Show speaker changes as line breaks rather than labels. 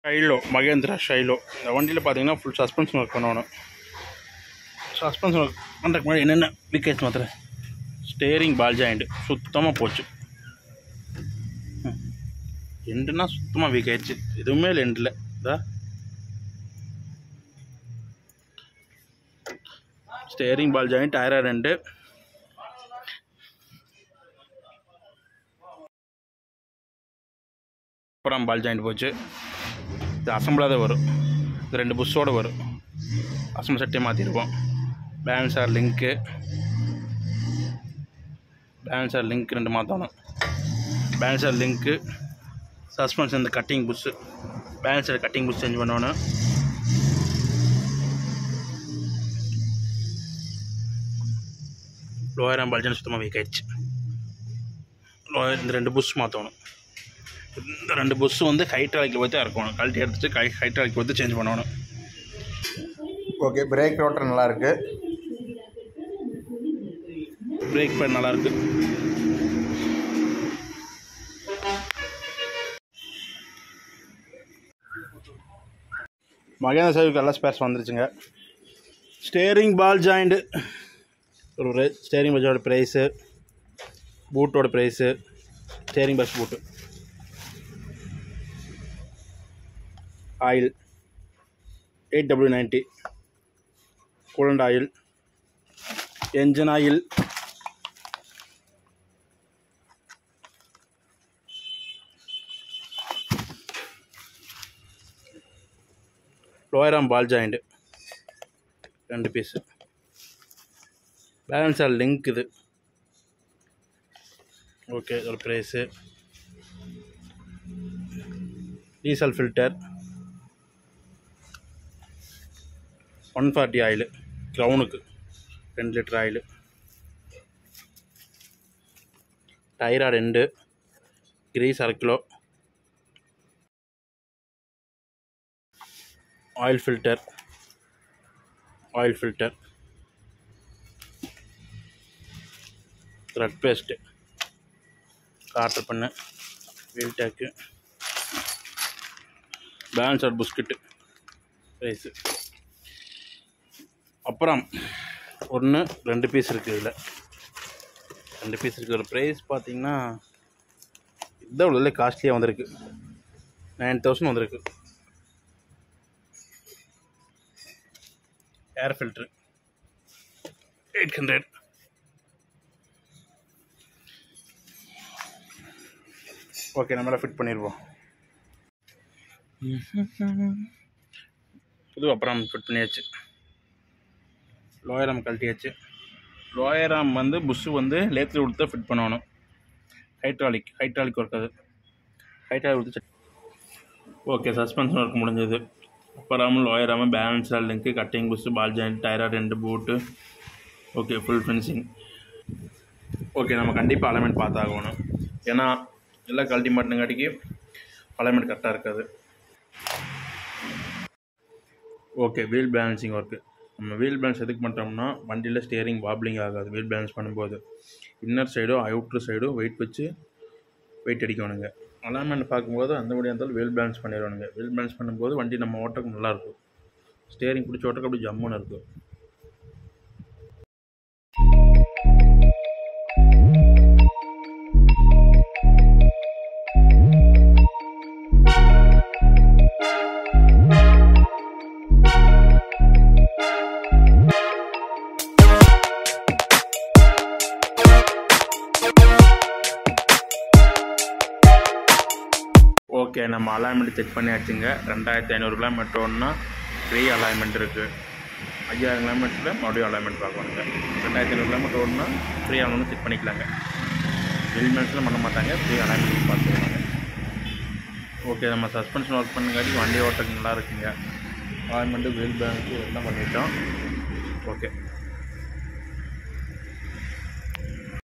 Shiloh Mahindra Shiloh இந்த வண்டியில் பார்த்தீங்கன்னா ஃபுல் சஸ்பென்ஷன் ஒர்க் பண்ணணும் சஸ்பென்ஷன் ஒர்க் பண்ணுறதுக்கு முன்னாடி என்னென்ன லீக்கேஜ் மாத்திரம் ஸ்டேரிங் பால் ஜாயிண்ட் சுத்தமாக போச்சு ம். எண்டுனா சுத்தமாக வீக் ஆயிடுச்சு எதுவுமே இல்லை எண்டில் இதா ஸ்டேரிங் பால் ஜாயிண்ட் டயரா ரெண்டு அப்புறம் பால் ஜாயிண்ட் போச்சு இது அசம்பிளாக தான் வரும் இது ரெண்டு புஷ்ஷோடு வரும் அசம்பிள் செட்டே மாற்றிருப்போம் பேலன்ஸார் லிங்க்கு பேலன்ஸார் லிங்க் ரெண்டு மாற்றணும் பேலன்ஸார் லிங்க்கு சஸ்பென்ஷன் இந்த cutting bush balancer cutting bush change பண்ணணும் லோயர் பால்ஜன் சுத்தமாக வீக் ஆயிடுச்சு லோயர் இந்த ரெண்டு புஷ் மாற்றணும் இந்த ரெண்டு புஷ் வந்து ஹைட்ராலிக்கில் வச்சு இறக்கணும் கழட்டி எடுத்துட்டு கை ஹைட்ராலிக் வந்து சேஞ்ச் பண்ணணும்
ஓகே பிரேக் ரோட்டர் நல்லா இருக்கு
பிரேக் பேட் நல்லாயிருக்கு மகேந்திர சேவுக்கு எல்லா ஸ்பேர்ஸ் வந்துருச்சுங்க ஸ்டேரிங் பால் ஜாயிண்ட்டு ஒரு ஸ்டேரிங் பஸ்ஸோட ப்ரைஸு பூட்டோட price steering bush boot oil eight W ninety coolant oil engine oil lower arm ball joint ரெண்டு பீஸு பேலன்ஸார் லிங்க் இது ஓகே ஒரு price diesel filter one forty oil க்ரௌனுக்கு ரெண்டு litre oil டயரா ரெண்டு கிரீஸ் அரை kilo oil filter oil filter thread paste cotter பண்ணு wheel டேக்கு பேலன்சர் பிஸ்கட்டு ரைஸு அப்புறம் ஒன்று ரெண்டு பீஸ் இருக்குது இதில் ரெண்டு பீஸ் இருக்குது ஒரு ப்ரைஸ் பார்த்தீங்கன்னா இதான் உள்ள காஸ்ட்லியாக வந்திருக்கு நைன் தௌசண்ட் வந்திருக்கு air filter eight hundred okay நம்மள ஃபிட் பண்ணிடுவோம் புது அப்புறம் ஃபிட் பண்ணியாச்சு லோயராம் கழட்டியாச்சு லோயராம் வந்து புஷ்ஷு வந்து லேத்தில் கொடுத்து ஃபிட் பண்ணணும் ஹைட்ராலிக் ஹைட்ராலிக் ஒர்க் அது ஹைட்ராலிக் கொடுத்து ஓகே சஸ்பென்ஷன் ஒர்க் முடிஞ்சது அப்புறம் லோயராம பேலன்ஸ் லிங்க்கு கட்டிங் புஷ்ஷு பால் ஜாயிண்ட் டயரா ரெண்டு boot okay full finishing okay நம்ம கண்டிப்பாக அலைமெண்ட் பார்த்தாகணும் ஏன்னா எல்லாம் கழட்டி மாட்டினங்காட்டிக்கு அலைமெண்ட் கரெக்டாக இருக்காது ஓகே வீல் பேலன்சிங் ஒர்க்கு நம்ம வீல் பேலன்ஸ் எதுக்கு பண்ணுறோம்னா வண்டியில் ஸ்டியரிங் வாப்ளிங் ஆகாது வீல் பேலன்ஸ் பண்ணும்போது இன்னர் சைடோ அவுட்ரு சைடோ வெயிட் வச்சு வெயிட் அடிக்கணுங்க அலைன்மெண்ட் பார்க்கும்போது அந்த முடியாக இருந்தாலும் வீல் பேலன்ஸ் பண்ணிடணுங்க வீல் பேலன்ஸ் பண்ணும்போது வண்டி நம்ம ஓட்டக்கு நல்லாயிருக்கும் ஸ்டியரிங் பிடிச்ச ஓட்டக்கு அப்படி ஜம்முன்னு இருக்கும் ஓகே நம்ம அலைன்மெண்ட் செக் பண்ணியாச்சுங்க ரெண்டாயிரத்தி ஐநூறு கிலோமீட்டர் ஓடனா ஃப்ரீ அலைன்மெண்ட் இருக்குது ஐயாயிரம் கிலோமீட்டரில் மறுபடியும் அலைன்மெண்ட் பார்க்கணுங்க ரெண்டாயிரத்தி ஐநூறு கிலோமீட்டர் ஓடனா ஃப்ரீ ஆகணும்னு செக் பண்ணிக்கலாங்க ஹெல்மெட்ஸ்லாம் பண்ண மாட்டாங்க ஃப்ரீ அலைன்மெண்ட் பார்த்துருவாங்க ஓகே நம்ம சஸ்பென்ஷன் ஒர்க் பண்ணுங்காட்டி வண்டி ஓட்டக்கு நல்லா இருக்குங்க அலைன்மெண்ட்டு வீல் பேலன்ஸு எல்லாம் பண்ணிட்டோம் ஓகே